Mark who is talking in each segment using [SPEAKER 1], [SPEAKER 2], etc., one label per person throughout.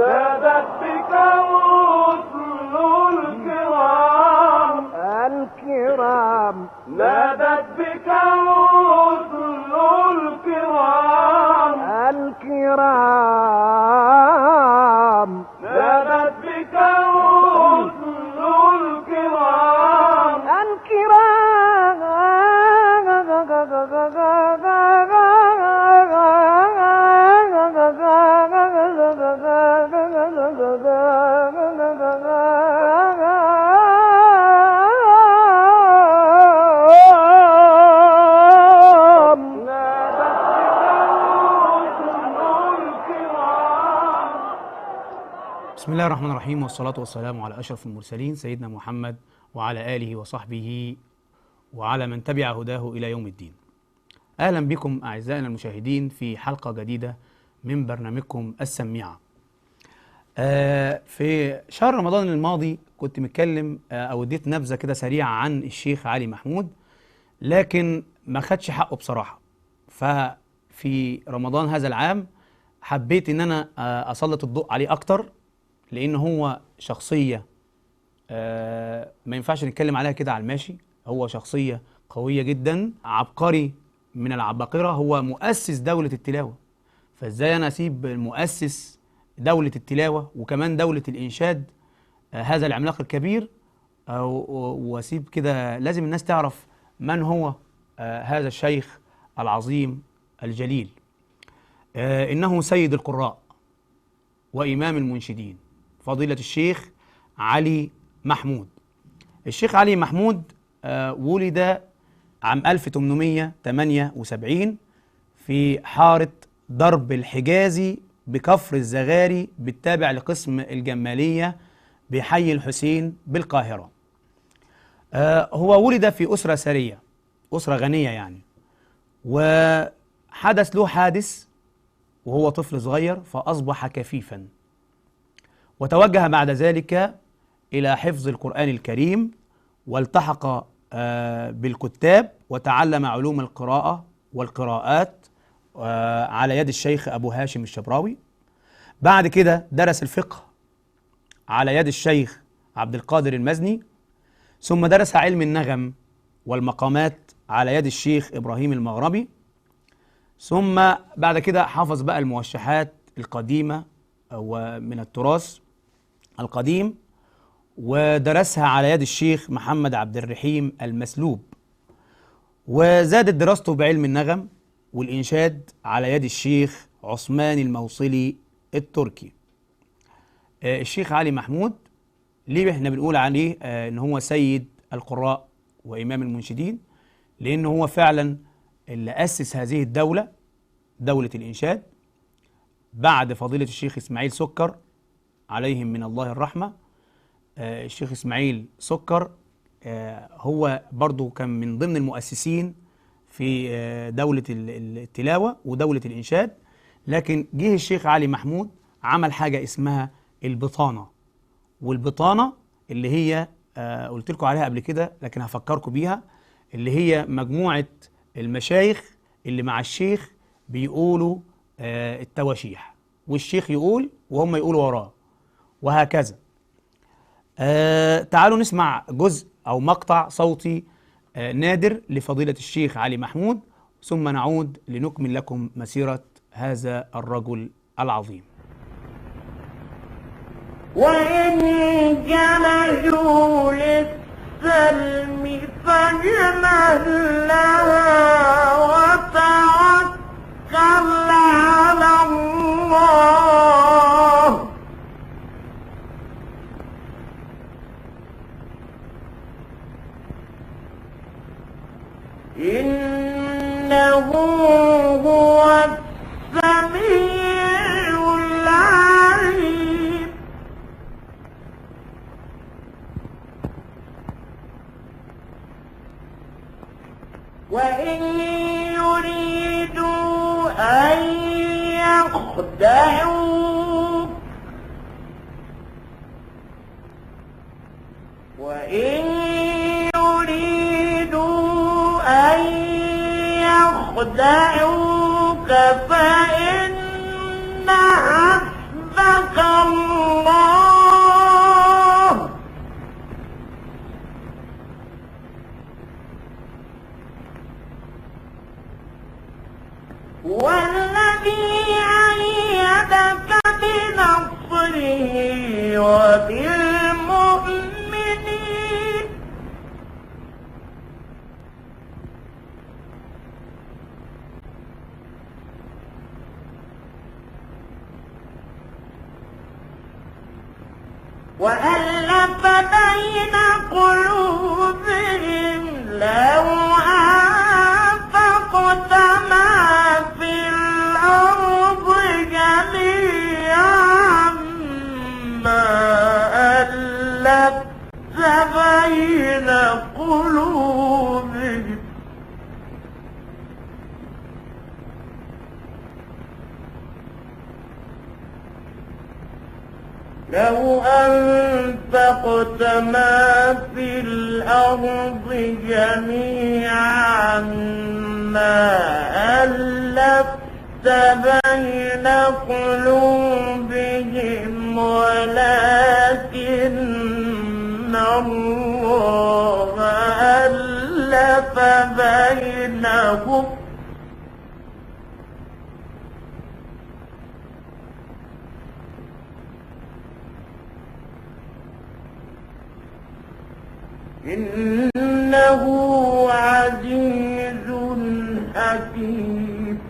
[SPEAKER 1] نادت بك رسل الكرام
[SPEAKER 2] الكرام
[SPEAKER 1] نادت بك رسل الكرام
[SPEAKER 2] الكرام
[SPEAKER 1] نادت بك رسل الكرام
[SPEAKER 2] الكرام
[SPEAKER 1] نادت بك رسل الكرام
[SPEAKER 3] بسم الله الرحمن الرحيم والصلاة والسلام على أشرف المرسلين سيدنا محمد وعلى آله وصحبه وعلى من تبع هداه إلى يوم الدين أهلا بكم أعزائنا المشاهدين في حلقة جديدة من برنامجكم السميعة آه، في شهر رمضان الماضي كنت متكلم آه، أو اديت نبذة كده سريعة عن الشيخ علي محمود لكن ما خدش حقه بصراحة ففي رمضان هذا العام حبيت ان انا آه، اسلط الضوء عليه اكتر لان هو شخصيه آه، ما ينفعش نتكلم عليها كده على الماشي هو شخصيه قويه جدا عبقري من العباقره هو مؤسس دوله التلاوه فازاي انا اسيب المؤسس دوله التلاوه وكمان دوله الانشاد آه، هذا العملاق الكبير آه، و- واسيب كده لازم الناس تعرف من هو آه، هذا الشيخ العظيم الجليل آه، انه سيد القراء وامام المنشدين فضيله الشيخ علي محمود الشيخ علي محمود آه، ولد عام 1878 في حارة درب الحجازي بكفر الزغاري بالتابع لقسم الجمالية بحي الحسين بالقاهرة آه، هو ولد في أسرة ثرية أسرة غنية يعني وحدث له حادث وهو طفل صغير فأصبح كفيفا وتوجه بعد ذلك إلى حفظ القرآن الكريم والتحق آه، بالكتاب وتعلم علوم القراءة والقراءات آه، على يد الشيخ أبو هاشم الشبراوي بعد كده درس الفقه على يد الشيخ عبد القادر المزني ثم درس علم النغم والمقامات على يد الشيخ إبراهيم المغربي ثم بعد كده حفظ بقى الموشحات القديمة ومن التراث القديم ودرسها على يد الشيخ محمد عبد الرحيم المسلوب وزادت دراسته بعلم النغم والإنشاد على يد الشيخ عثمان الموصلي التركي آه، الشيخ علي محمود ليه احنا بنقول عليه آه، ان هو سيد القراء وامام المنشدين لان هو فعلا اللي اسس هذه الدوله دوله الانشاد بعد فضيله الشيخ اسماعيل سكر عليهم من الله الرحمه آه، الشيخ اسماعيل سكر آه، هو برضو كان من ضمن المؤسسين في آه، دولة ال- ال- التلاوة ودولة الإنشاد لكن جه الشيخ علي محمود عمل حاجة اسمها البطانة والبطانة اللي هي آه، قلت لكم عليها قبل كده لكن هفكركم بيها اللي هي مجموعة المشايخ اللي مع الشيخ بيقولوا آه، التواشيح والشيخ يقول وهم يقولوا وراه وهكذا آه تعالوا نسمع جزء أو مقطع صوتي آه نادر لفضيلة الشيخ علي محمود ثم نعود لنكمل لكم مسيرة هذا الرجل العظيم
[SPEAKER 4] وإن جلجوا للسلم فاجنه لها وتوكل على الله إنه هو السميع العليم وإن يريدوا أن يخدعوك وإن يريدوا أن يخدعوك فإن حسبك وألف بين قلوبهم لو أنفقت ما في الأرض جميعا ما ألفت بين قلوبهم لو أنفقت ما في الأرض جميعا ما ألفت بين قلوبهم ولكن الله ألف بينهم إنه عزيز حكيم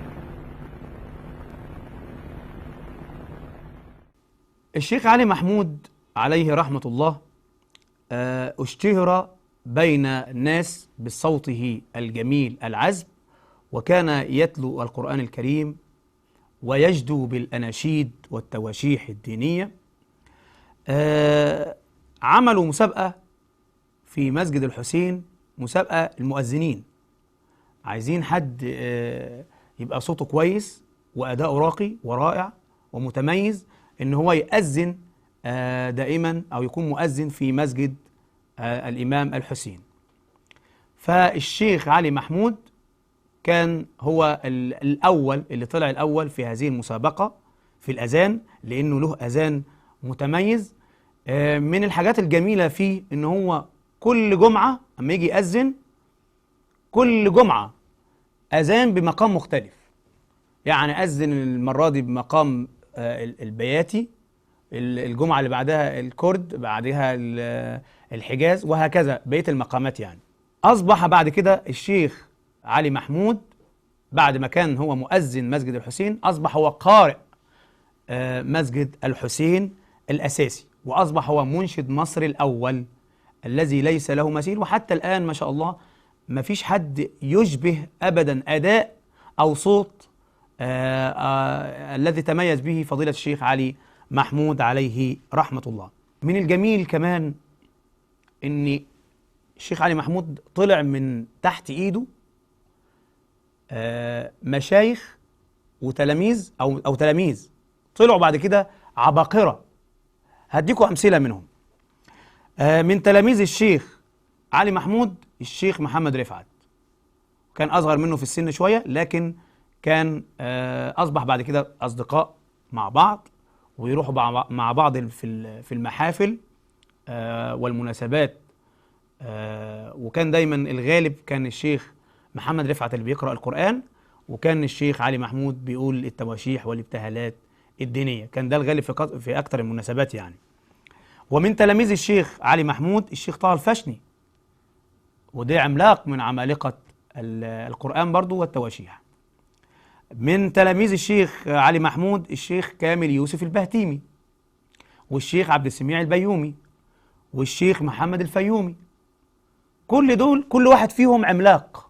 [SPEAKER 3] الشيخ علي محمود عليه رحمة الله آه، اشتهر بين الناس بصوته الجميل العذب وكان يتلو القرآن الكريم ويجدو بالأناشيد والتواشيح الدينية آه، عملوا مسابقة في مسجد الحسين مسابقة المؤذنين عايزين حد آه، يبقى صوته كويس وأداؤه راقي ورائع ومتميز إن هو يأذن آه، دائما أو يكون مؤذن في مسجد آه، الإمام الحسين فالشيخ علي محمود كان هو ال- الأول اللي طلع الأول في هذه المسابقة في الأذان لأنه له أذان متميز آه، من الحاجات الجميلة فيه إن هو كل جمعة أما يجي يأذن كل جمعة أذان بمقام مختلف يعني أذن المرة دي بمقام آه، ال- البياتي ال- الجمعة اللي بعدها الكرد بعدها ال- الحجاز وهكذا بقية المقامات يعني أصبح بعد كده الشيخ علي محمود بعد ما كان هو مؤذن مسجد الحسين أصبح هو قارئ آه، مسجد الحسين الأساسي وأصبح هو منشد مصر الأول الذي ليس له مثيل وحتى الآن ما شاء الله ما فيش حد يشبه أبدا أداء أو صوت آه آه الذي تميز به فضيلة الشيخ علي محمود عليه رحمة الله من الجميل كمان أن الشيخ علي محمود طلع من تحت إيده آه مشايخ وتلاميذ أو أو تلاميذ طلعوا بعد كده عباقرة هديكم أمثلة منهم آه، من تلاميذ الشيخ علي محمود الشيخ محمد رفعت كان أصغر منه في السن شوية لكن كان آه، أصبح بعد كده أصدقاء مع بعض ويروحوا مع- مع بعض في ال- في المحافل آه، والمناسبات آه، وكان دايما الغالب كان الشيخ محمد رفعت اللي بيقرأ القرآن وكان الشيخ علي محمود بيقول التواشيح والابتهالات الدينية كان ده الغالب في قط- في أكتر المناسبات يعني ومن تلاميذ الشيخ علي محمود الشيخ طه الفشني وده عملاق من عمالقة ال- القرآن برضو والتواشيح من تلاميذ الشيخ علي محمود الشيخ كامل يوسف البهتيمي والشيخ عبد السميع البيومي والشيخ محمد الفيومي كل دول كل واحد فيهم عملاق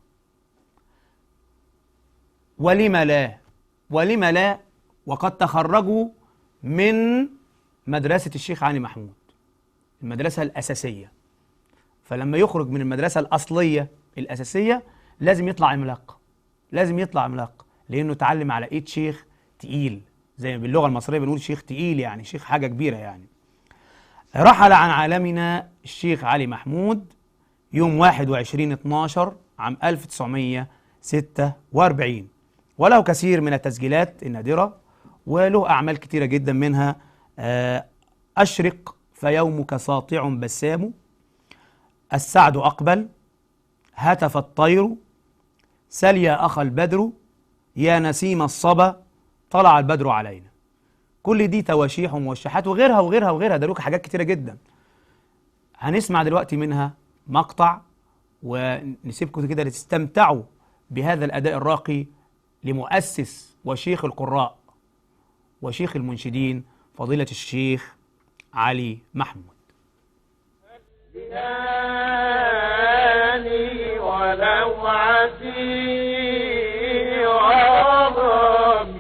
[SPEAKER 3] ولم لا ولم لا وقد تخرجوا من مدرسة الشيخ علي محمود المدرسة الأساسية فلما يخرج من المدرسة الأصلية الأساسية لازم يطلع عملاق لازم يطلع عملاق لأنه اتعلم على إيد شيخ تقيل زي ما باللغة المصرية بنقول شيخ تقيل يعني شيخ حاجة كبيرة يعني رحل عن عالمنا الشيخ علي محمود يوم 21 12 عام 1946 وله كثير من التسجيلات النادرة وله أعمال كثيرة جدا منها آه، أشرق فيومك ساطع بسام السعد أقبل هتف الطير سل يا أخ البدر يا نسيم الصبا طلع البدر علينا كل دي تواشيح وموشحات وغيرها وغيرها وغيرها ده له حاجات كتيرة جدا هنسمع دلوقتي منها مقطع ونسيبكم كده تستمتعوا بهذا الأداء الراقي لمؤسس وشيخ القراء وشيخ المنشدين فضيلة الشيخ علي محمود
[SPEAKER 4] لساني ولو عسي وغرامي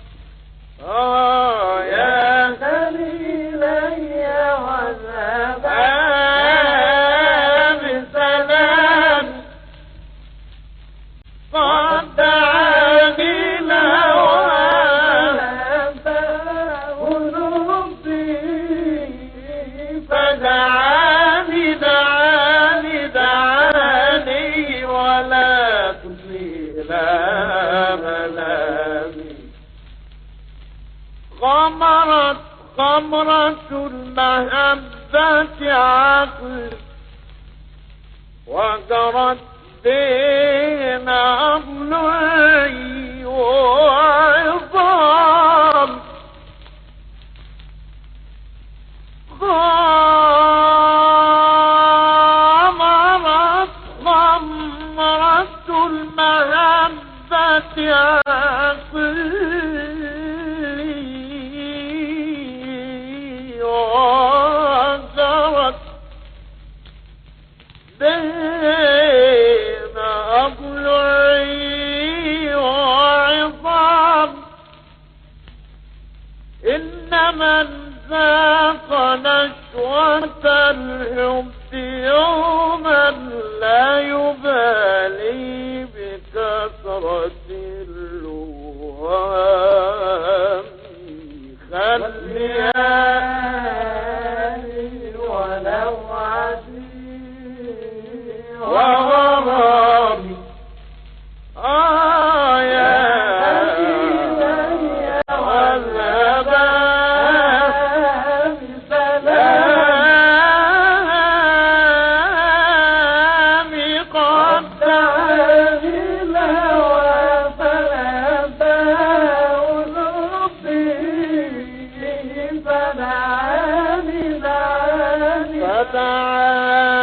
[SPEAKER 4] آه يا دليلي وذهبا بسلام قد دعاني لوالدي فدعاني دعاني دعاني ولا تزيل ملامي غمرت غمرة المحبة عقلي وجرت بين أضلعي وعظام غمرت غمرة المحبة عقلي وجرت بين أضلعي وعظام إن من ذاق نشوة الحب يوما لا يبالي بكثرة اللوام خلياني ولو عزيز وغرامي آه يا والنبات سلامي قد دعاني لوى فدعاني دعاني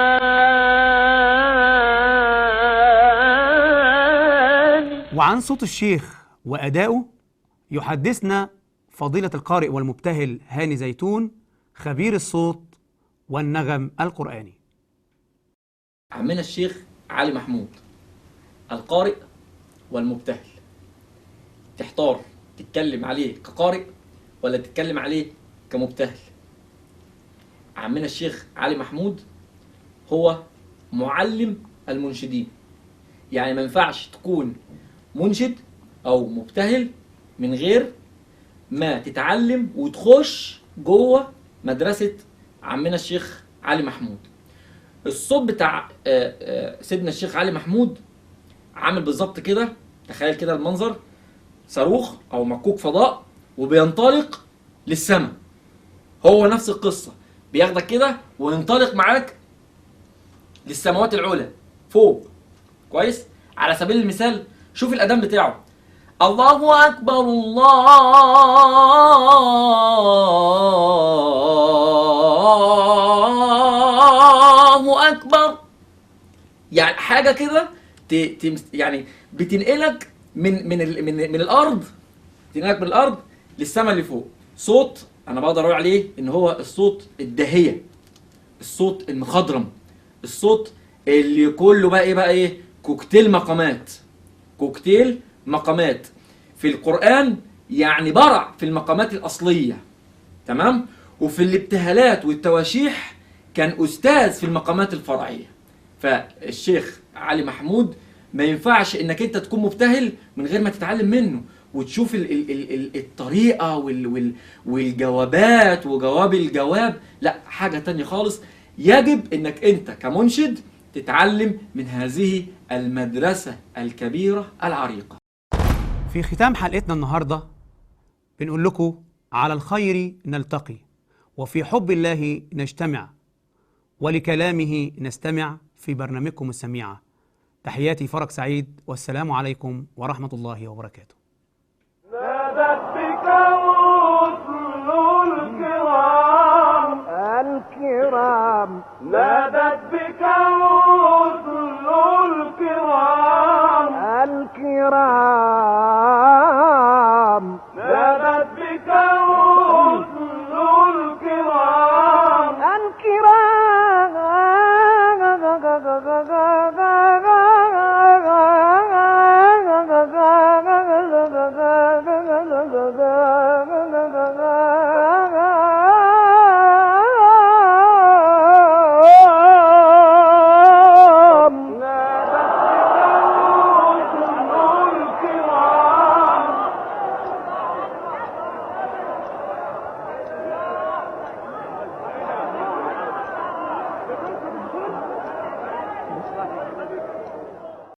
[SPEAKER 4] فدعاني
[SPEAKER 3] وعن صوت الشيخ وأدائه يحدثنا فضيلة القارئ والمبتهل هاني زيتون خبير الصوت والنغم القرآني
[SPEAKER 5] عمنا الشيخ علي محمود القارئ والمبتهل تحتار تتكلم عليه كقارئ ولا تتكلم عليه كمبتهل عمنا الشيخ علي محمود هو معلم المنشدين يعني ما ينفعش تكون منشد او مبتهل من غير ما تتعلم وتخش جوه مدرسة عمنا الشيخ علي محمود الصوت بتاع آه، آه، سيدنا الشيخ علي محمود عامل بالظبط كده تخيل كده المنظر صاروخ او مكوك فضاء وبينطلق للسماء هو نفس القصة بياخدك كده وينطلق معاك للسماوات العلى فوق كويس على سبيل المثال شوف الأذان بتاعه الله أكبر الله أكبر يعني حاجة كده ت- تمس- يعني بتنقلك من من ال- من, من الأرض تنقلك من الأرض للسماء اللي فوق صوت أنا بقدر أقول عليه إن هو الصوت الداهية الصوت المخضرم الصوت اللي كله بقى ايه بقى ايه كوكتيل مقامات كوكتيل مقامات في القرآن يعني برع في المقامات الأصلية تمام وفي الابتهالات والتواشيح كان أستاذ في المقامات الفرعية فالشيخ علي محمود ما ينفعش انك انت تكون مبتهل من غير ما تتعلم منه وتشوف ال ال ال ال الطريقة وال وال والجوابات وجواب الجواب لا حاجة تانية خالص يجب انك انت كمنشد تتعلم من هذه المدرسة الكبيرة العريقة
[SPEAKER 3] في ختام حلقتنا النهارده بنقول لكم على الخير نلتقي وفي حب الله نجتمع ولكلامه نستمع في برنامجكم السميعة تحياتي فرج سعيد والسلام عليكم ورحمة الله وبركاته
[SPEAKER 1] نادت بك رسل الكرام
[SPEAKER 2] الكرام
[SPEAKER 1] نادت بك رسل الكرام
[SPEAKER 2] الكرام
[SPEAKER 1] نادت بك رسل الكرام